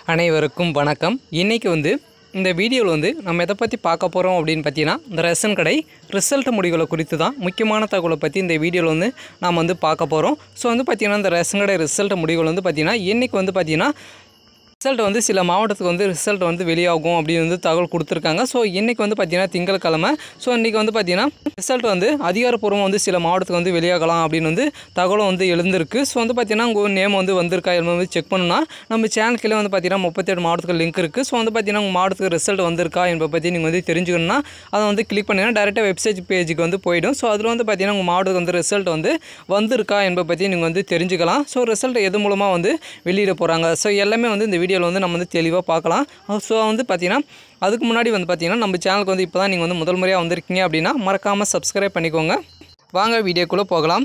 அனைவருக்கும் வணக்கம் இன்றைக்கி வந்து இந்த வீடியோவில் வந்து நம்ம எதை பற்றி பார்க்க போகிறோம் அப்படின்னு பார்த்தீங்கன்னா இந்த ரேஷன் கடை ரிசல்ட் முடிவுகளை குறித்து தான் முக்கியமான தகவலை பற்றி இந்த வீடியோவில் வந்து நாம் வந்து பார்க்க போகிறோம் ஸோ வந்து பார்த்திங்கன்னா இந்த ரேஷன் கடை ரிசல்ட் முடிவுகள் வந்து பார்த்திங்கன்னா இன்றைக்கி வந்து பார்த்திங்கன்னா ரிசல்ட் வந்து சில மாவட்டத்துக்கு வந்து ரிசல்ட் வந்து வெளியாகும் அப்படின்னு வந்து தகவல் கொடுத்துருக்காங்க ஸோ இன்றைக்கி வந்து பார்த்திங்கன்னா திங்கட்கிழமை ஸோ இன்றைக்கி வந்து பார்த்திங்கன்னா ரிசல்ட் வந்து அதிகாரப்பூர்வம் வந்து சில மாவட்டத்துக்கு வந்து வெளியாகலாம் அப்படின்னு வந்து தகவலும் வந்து எழுந்திருக்கு ஸோ வந்து பார்த்திங்கன்னா உங்கள் நேம் வந்து வந்திருக்கா என்பது வந்து செக் பண்ணணும்னா நம்ம சேனலுக்குள்ளே வந்து பார்த்திங்கன்னா முப்பத்தேழு மாவட்டத்துக்கு லிங்க் இருக்குது ஸோ வந்து பார்த்திங்கன்னா உங்கள் மாவட்டத்துக்கு ரிசல்ட் வந்திருக்கா என்பதை பற்றி நீங்கள் வந்து தெரிஞ்சுக்கணும்னா அதை வந்து கிளிக் பண்ணிங்கன்னா டேரெக்டாக வெப்சைட் பேஜுக்கு வந்து போயிடும் ஸோ அதில் வந்து பார்த்திங்கன்னா உங்கள் மாவட்டத்துக்கு வந்து ரிசல்ட் வந்து வந்திருக்கா என்பதை பற்றி நீங்கள் வந்து தெரிஞ்சுக்கலாம் ஸோ ரிசல்ட் எது மூலமாக வந்து வெளியிட போகிறாங்க ஸோ எல்லாமே வந்து இந்த வீடியோவில் வந்து நம்ம வந்து தெளிவாக பார்க்கலாம் ஸோ வந்து பார்த்திங்கன்னா அதுக்கு முன்னாடி வந்து பார்த்திங்கன்னா நம்ம சேனலுக்கு வந்து இப்போ தான் நீங்கள் வந்து முதல் முறையாக வந்திருக்கீங்க அப்படின்னா மறக்காமல் சப்ஸ்கிரைப் பண்ணிக்கோங்க வாங்க வீடியோக்குள்ளே போகலாம்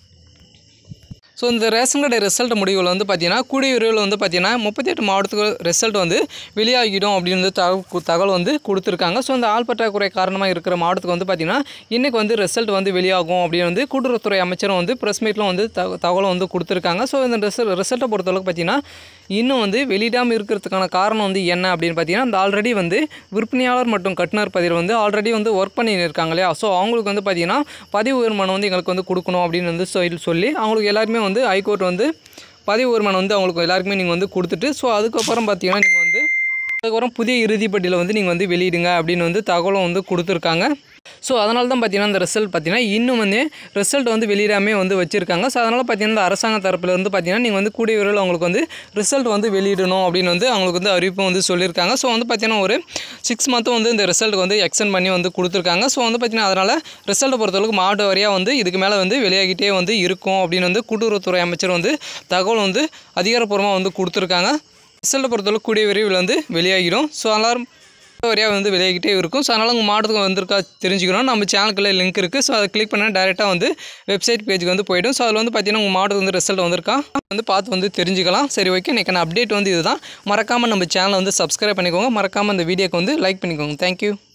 ஸோ இந்த ரேஷன் கடை ரிசல்ட் முடிவுகள் வந்து பார்த்தீங்கன்னா கூடிய விரைவில் வந்து பார்த்தீங்கன்னா முப்பத்தெட்டு மாவட்டத்துக்கு ரிசல்ட் வந்து வெளியாகிடும் அப்படின்னு வந்து தகவல் தகவல் வந்து கொடுத்துருக்காங்க ஸோ இந்த ஆள் பற்றாக்குறை காரணமாக இருக்கிற மாவட்டத்துக்கு வந்து பார்த்தீங்கன்னா இன்றைக்கி வந்து ரிசல்ட் வந்து வெளியாகும் அப்படின்னு வந்து கூட்டுறவுத்துறை அமைச்சரும் வந்து ப்ரெஸ் மீட்டில் வந்து தக தகவலை வந்து கொடுத்துருக்காங்க ஸோ இந்த ரிசல்ட் ரிசல்ட்டை பொறுத்தளவுக்கு பார்த்தீங்கன்னா இன்னும் வந்து வெளியிடாமல் இருக்கிறதுக்கான காரணம் வந்து என்ன அப்படின்னு பார்த்தீங்கன்னா இந்த ஆல்ரெடி வந்து விற்பனையாளர் மற்றும் கட்டுனர் பதிவில் வந்து ஆல்ரெடி வந்து ஒர்க் பண்ணி இருக்காங்க இல்லையா ஸோ அவங்களுக்கு வந்து பார்த்தீங்கன்னா பதிவு வருமானம் வந்து எங்களுக்கு வந்து கொடுக்கணும் அப்படின்னு வந்து சொல்லி சொல்லி அவங்களுக்கு எல்லாருமே வந்து ஹைகோர்ட் வந்து பதிவு வருமானம் வந்து அவங்களுக்கு எல்லாருக்குமே நீங்கள் வந்து கொடுத்துட்டு ஸோ அதுக்கப்புறம் பார்த்தீங்கன்னா நீங்கள் வந்து அதுக்கப்புறம் புதிய இறுதிப்பட்டியில் வந்து நீங்கள் வந்து வெளியிடுங்க அப்படின்னு வந்து தகவலும் வந்து கொடுத்துருக்காங்க ஸோ அதனால தான் பார்த்தீங்கன்னா இந்த ரிசல்ட் பார்த்தீங்கன்னா இன்னும் வந்து ரிசல்ட் வந்து வெளியிடாமே வந்து வச்சுருக்காங்க ஸோ அதனால் பார்த்தீங்கன்னா இந்த அரசாங்க தரப்பில் இருந்து பார்த்தீங்கன்னா நீங்கள் வந்து கூடிய விரைவில் அவங்களுக்கு வந்து ரிசல்ட் வந்து வெளியிடணும் அப்படின்னு வந்து அவங்களுக்கு வந்து அறிவிப்பு வந்து சொல்லியிருக்காங்க ஸோ வந்து பார்த்தீங்கன்னா ஒரு சிக்ஸ் மந்த்தும் வந்து இந்த ரிசல்ட் வந்து எக்ஸ்டெண்ட் பண்ணி வந்து கொடுத்துருக்காங்க ஸோ வந்து பார்த்தீங்கன்னா அதனால் ரிசல்ட்டை பொறுத்தளவுக்கு மாவட்ட வாரியாக வந்து இதுக்கு மேலே வந்து வெளியாகிட்டே வந்து இருக்கும் அப்படின்னு வந்து கூட்டுறவுத்துறை அமைச்சர் வந்து தகவல் வந்து அதிகாரப்பூர்வமாக வந்து கொடுத்துருக்காங்க ரிசல்ட்டை பொறுத்தளவுக்கு கூடிய விரைவில் வந்து வெளியாகிடும் ஸோ எல்லாரும் வரையாக வந்து விளையாகிட்டே இருக்கும் ஸோ அதனால் உங்கள் மாவட்டத்துக்கு வந்திருக்கா தெரிஞ்சுக்கணும் நம்ம சேனலுக்குள்ள லிங்க் இருக்குது ஸோ அதை கிளிக் பண்ணால் டேரெக்டாக வந்து வெப்சைட் பேஜுக்கு வந்து போயிடும் ஸோ அதில் வந்து பார்த்தீங்கன்னா உங்கள் மாவட்டத்துக்கு வந்து ரிசல்ட் வந்திருக்கா வந்து பார்த்து வந்து தெரிஞ்சுக்கலாம் சரி ஓகே இன்றைக்கான அப்டேட் வந்து இதுதான் மறக்காமல் நம்ம சேனலை வந்து சப்ஸ்கிரைப் பண்ணிக்கோங்க மறக்காமல் இந்த வீடியோக்கு வந்து லைக் பண்ணிக்கோங்க தேங்க்யூ